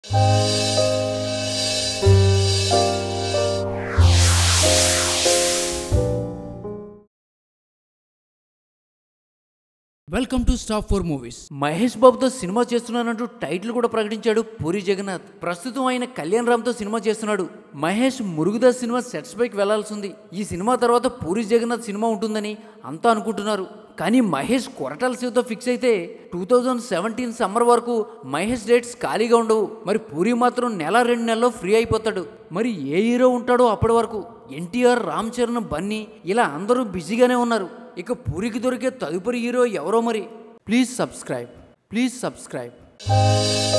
welcome to stop four movies Mahesh బాబుతో సినిమా చేస్తున్నానంటూ title కూడా ప్రకటించాడు పూరి జగన్నాథ్ ప్రస్తుతం ఆయన కళ్యాణ్ రామ్తో సినిమా చేస్తున్నాడు మహేష్ మురుగుదాస్ సినిమా సెట్స్ పైకి వెళ్లాల్సింది ఈ సినిమా తర్వాత పూరి జగన్నాథ్ సినిమా ఉంటుందని అంతా అనుకుంటున్నారు కానీ మహేష్ కొరటాల శివతో ఫిక్స్ అయితే టూ థౌజండ్ సెవెంటీన్ సమ్మర్ వరకు మహేష్ డేట్స్ ఖాళీగా ఉండవు మరి పూరి మాత్రం నెల రెండు నెలల్లో ఫ్రీ అయిపోతాడు మరి ఏ హీరో ఉంటాడో అప్పటి వరకు ఎన్టీఆర్ రామ్ చరణ్ బన్నీ ఇలా అందరూ బిజీగానే ఉన్నారు ఇక పూరికి దొరికే తదుపరి హీరో ఎవరో మరి ప్లీజ్ సబ్స్క్రైబ్ ప్లీజ్ సబ్స్క్రైబ్